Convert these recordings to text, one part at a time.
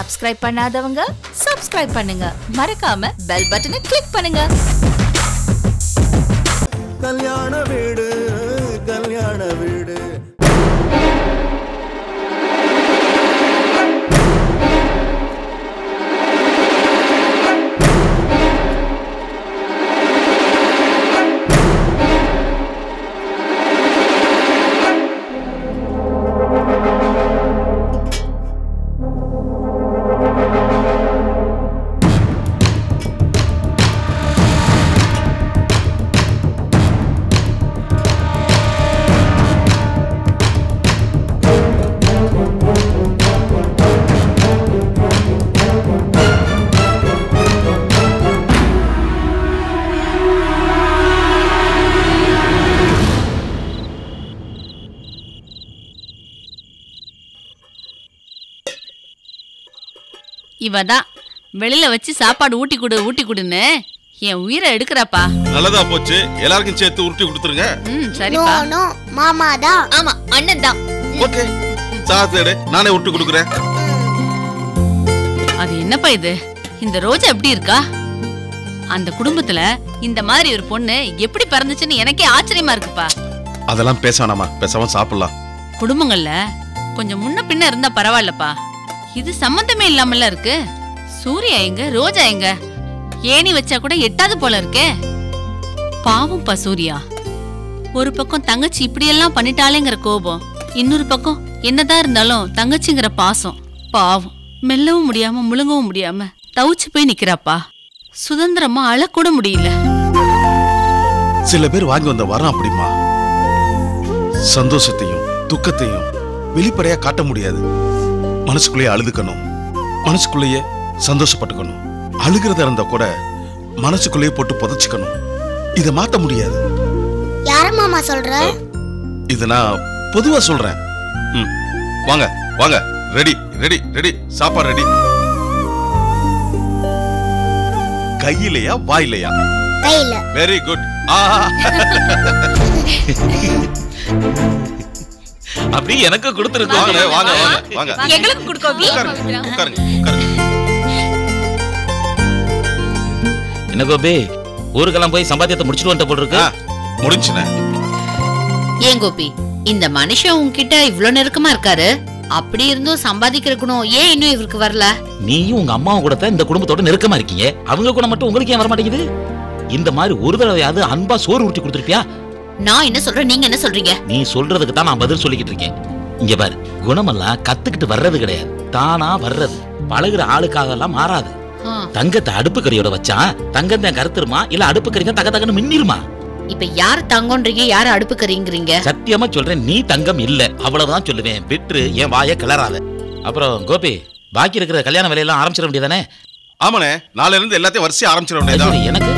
subscribe பண்ணாதவங்க subscribe பண்ணுங்க மறக்காம பெல் பட்டனை கிளிக் பண்ணுங்க கல்யாண வீடு கல்யாண வீடு இவ தான் வெளியில வச்சு சாப்பாடு ஊட்டி கொடு ஊட்டி கொடுன்னு என் உயிரை எடுக்கிறப்பா நல்லதா போச்சு எல்லாருக்கும் சேர்த்து உருட்டி கொடுத்துருங்க ம் நோ சரிப்பா நோ மாமா தான் ஆமா அண்ணன் தான் ஓகே சாத்தேடு நானே உருட்டி கொடுக்குறேன் அது என்னப்பா இது இந்த ரோஜா எப்படி இருக்கா அந்த குடும்பத்துல இந்த மாதிரி ஒரு பொண்ணு எப்படி பிறந்துச்சுன்னு எனக்கே ஆச்சரியமா இருக்குப்பா அதெல்லாம் பேச வேணாமா பேசாம சாப்பிடலாம் குடும்பங்கள்ல கொஞ்சம் முன்ன பின்ன இருந்தா பரவாயில்லப்பா இது சம்மந்தமே இல்லாமல இருக்கு சூர்யா எங்க ரோஜா எங்க ஏணி வச்சா கூட எட்டாவது போல இருக்கே பாவம்ப்பா சூர்யா ஒரு பக்கம் தங்கச்சி இப்படியெல்லாம் பண்ணிட்டாலேங்கிற கோபம் இன்னொரு பக்கம் என்னதான் இருந்தாலும் தங்கச்சிங்கிற பாசம் பாவம் மெல்லவும் முடியாம முழுங்கவும் முடியாம தவிச்சு போய் நிக்கிறாப்பா சுதந்திரமா அழக்கூட முடியல சில பேர் வாங்கி வந்த வரம் அப்படிமா சந்தோஷத்தையும் துக்கத்தையும் வெளிப்படையா காட்ட முடியாது மனசுக்குள்ளேயே அழுதுக்கணும் மனசுக்குள்ளேயே சந்தோஷப்பட்டுக்கணும் அழுகிறதா இருந்தா கூட மனசுக்குள்ளேயே போட்டு புதைச்சுக்கணும் இதை மாத்த முடியாது யார மாமா சொல்ற இது நான் பொதுவா சொல்றேன் ம் வாங்க வாங்க ரெடி ரெடி ரெடி சாப்பாடு ரெடி கையிலையா வாயிலையா கையில வெரி குட் ஆ அப்படி எனக்கு கொடுத்துருக்கோம் வாங்க வாங்க வாங்க வாங்க எங்களுக்கு கொடுக்கோவி உட்காருங்க உட்காருங்க உட்காருங்க என்ன கோபி ஊருக்கெல்லாம் போய் சம்பாத்தியத்தை முடிச்சுட்டு வந்துட்ட போல இருக்கு ஆ, முடிஞ்சுண்ணே ஏன் கோபி இந்த மனுஷன் உன்கிட்ட இவ்ளோ நெருக்கமா இருக்காரு அப்படி இருந்தும் சம்பாதிக்கிற குணம் ஏன் இன்னும் இவருக்கு வரல நீயும் உங்க அம்மாவும் கூட தான் இந்த குடும்பத்தோட நெருக்கமா இருக்கீங்க அவங்க கூட மட்டும் உங்களுக்கு ஏன் வர மாட்டேங்குது இந்த மாதிரி ஒரு தடவையாவது அன்பா சோறு ஊட்டி கொடுத்துருப்பியா நான் என்ன சொல்றேன் நீங்க என்ன சொல்றீங்க நீ சொல்றதுக்கு தான் நான் பதில் சொல்லிக்கிட்டு இருக்கேன் இங்க பாரு குணமெல்லாம் கத்துக்கிட்டு வர்றது கிடையாது தானா வர்றது பழகுற ஆளுக்காக எல்லாம் மாறாது ஆ, தங்கத்தை அடுப்பு கறியோட வச்சா தங்கம் தான் கருத்துருமா இல்ல அடுப்பு கறி தான் தக தகன்னு மின்னிருமா இப்ப யார் தங்கன்றீங்க யார் அடுப்பு கறீங்கிறீங்க சத்தியமா சொல்றேன் நீ தங்கம் இல்ல அவ்வளவுதான் சொல்லுவேன் விட்டுரு என் வாயை கிளறாத அப்புறம் கோபி பாக்கி இருக்கிற கல்யாண வேலையெல்லாம் ஆரம்பிச்சிட வேண்டியதானே ஆமாண்ணே நாளைல இருந்து எல்லாத்தையும் வரிசையா ஆரம்பிச்சிட வேண்டியதுதான் எனக்கு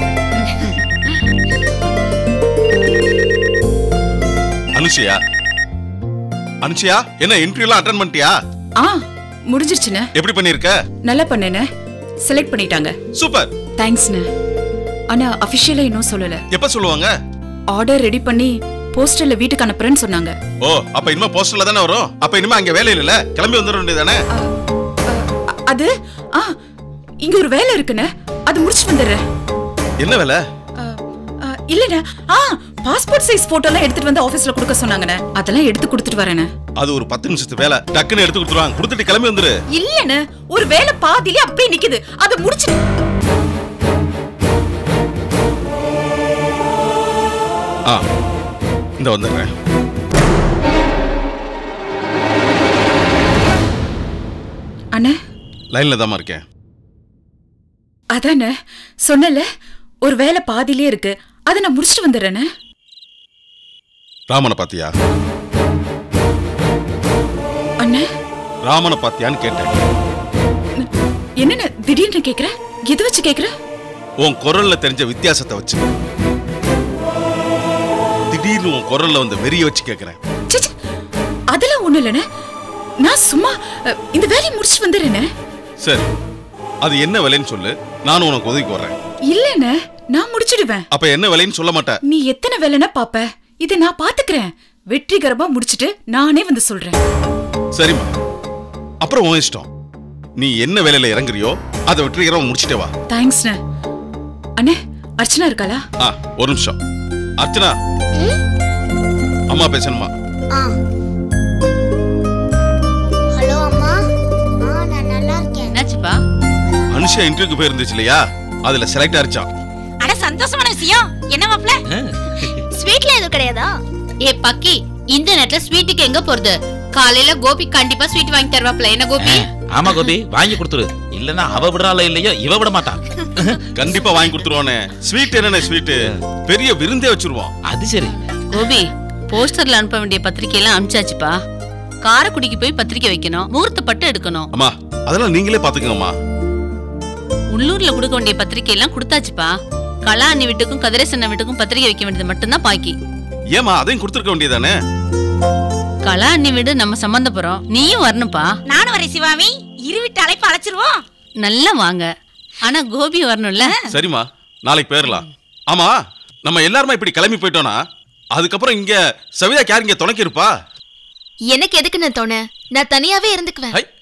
அனுஷியா அனுஷியா என்ன இன்டர்வியூ எல்லாம் அட்டன் பண்ணிட்டியா ஆ முடிஞ்சிருச்சுண்ணே எப்படி பண்ணிருக்க நல்லா பண்ணேண்ணே செலக்ட் பண்ணிட்டாங்க சூப்பர் தேங்க்ஸ்ண்ணே ஆனா அபிஷியலா இன்னும் சொல்லல எப்ப சொல்லுவாங்க ஆர்டர் ரெடி பண்ணி போஸ்டர்ல வீட்டுக்கு அனுப்புறேன்னு சொன்னாங்க ஓ அப்ப இனிமே போஸ்டர்ல தானே வரும் அப்ப இனிமே அங்க வேலை இல்ல கிளம்பி வந்துட வேண்டியதானே அ- அது ஆ இங்க ஒரு வேலை இருக்குண்ணே அது முடிச்சு வந்துடுறேன் என்ன வேலை அ, அ, இல்லண்ணே ஆ பாஸ்போர்ட் சைஸ் போட்டோ எல்லாம் எடுத்துட்டு வந்து ஆபீஸ்ல கொடுக்க சொன்னாங்கண்ணே அதெல்லாம் எடுத்து கொடுத்துட்டு வரேண்ணே அது ஒரு பத்து நிமிஷத்து வேலை டக்குன்னு எடுத்து கொடுத்துருவாங்க கொடுத்துட்டு கிளம்பி வந்துரு இல்லண்ணே ஒரு வேலை பாதியிலே அப்படியே நிக்குது அதை முடிச்சு ஆ இந்த வந்துடுறேன் அண்ணே லைன்ல தாம்மா இருக்கேன் அதானே சொன்னல ஒரு வேலை பாதியிலே இருக்கு அதை நான் முடிச்சுட்டு வந்துடுறேண்ணே ராமனை பாத்தியா அண்ணே ராமனை பாத்தியான்னு கேட்டேன் என்னண்ணே திடீர்னு கேக்குற எது வச்சு கேக்குற உன் குரல்ல தெரிஞ்ச வித்தியாசத்தை வச்சு திடீர்னு உன் குரல்ல வந்த வெறிய வச்சு கேக்குறேன் ச்சே, ச்சே, அதெல்லாம் ஒண்ணு இல்லைண்ணே நான் சும்மா அ, இந்த வேலையை முடிச்சுட்டு வந்துடுறேண்ணே சரி அது என்ன விலைன்னு சொல்லு நானும் உனக்கு உதவிக்கு வர்றேன் இல்லண்ணே நான் முடிச்சிடுவேன் அப்ப என்ன விலைன்னு சொல்ல மாட்டேன் நீ எத்தனை வேலைன்னா பாப்ப இதை நான் பாத்துக்கிறேன் வெற்றிகரமா முடிச்சிட்டு நானே வந்து சொல்றேன் சரிம்மா அப்புறம் உன் இஷ்டம் நீ என்ன வேலையில இறங்குறியோ அதை வெற்றிகரமா முடிச்சிட்டே வா தேங்க்ஸ்ண்ணே அண்ணே அர்ச்சனா இருக்காளா ஆ ஒரு நிமிஷம் அர்ச்சனா அம்மா பேசணுமா ஆ ஹலோ அம்மா ஆ நான் நல்லா இருக்கேன் என்னாச்சுப்பா அனுஷா இன்டர்வியூக்கு போயிருந்துச்சு இல்லையா அதுல செலக்ட் ஆயிருச்சான் அட சந்தோஷமான விஷயம் என்ன மாப்ள ஸ்வீட்ல எதுவும் கிடையாதா ஏ பக்கி இந்த நேரத்துல ஸ்வீட்டுக்கு எங்க போறது காலையில கோபி கண்டிப்பா ஸ்வீட் வாங்கி தருவாப்ல என்ன கோபி ஆமா கோபி வாங்கி கொடுத்துரு இல்லன்னா அவ விடுறாளோ இல்லையோ இவ விட மாட்டான் கண்டிப்பா வாங்கி கொடுத்துருவானே ஸ்வீட் என்னென்ன ஸ்வீட் பெரிய விருந்தே வச்சிருவான் அது சரி கோபி போஸ்டர்ல அனுப்ப வேண்டிய பத்திரிக்கை எல்லாம் அனுப்பிச்சாச்சுப்பா காரைக்குடிக்கு போய் பத்திரிக்கை வைக்கணும் முகூர்த்த பட்டு எடுக்கணும் அம்மா அதெல்லாம் நீங்களே பாத்துக்கங்கம்மா உள்ளூர்ல கொடுக்க வேண்டிய பத்திரிக்கை எல்லாம் கொடுத்தாச்சுப்பா கலா அண்ணி வீட்டுக்கும் கதிரேசன் வீட்டுக்கும் பத்திரிக்கை வைக்க வேண்டியது மட்டும்தான் பாக்கி ஏமா அதையும் கொடுத்துருக்க வேண்டியதானே கலா அண்ணி வீடு நம்ம சம்பந்தப்புறம் நீயும் வரணும்ப்பா நானும் வரேன் சிவாமி இருவிட்டு அழைப்பு அழைச்சிருவோம் நல்லா வாங்க ஆனா கோபி வரணும்ல சரிம்மா நாளைக்கு போயிடலாம் ஆமா நம்ம எல்லாருமே இப்படி கிளம்பி போயிட்டோம்னா அதுக்கப்புறம் இங்க சவிதா யார் இங்க துணைக்கு இருப்பா எனக்கு எதுக்கு நான் தோணு நான் தனியாவே இருந்துக்குவேன் ஹை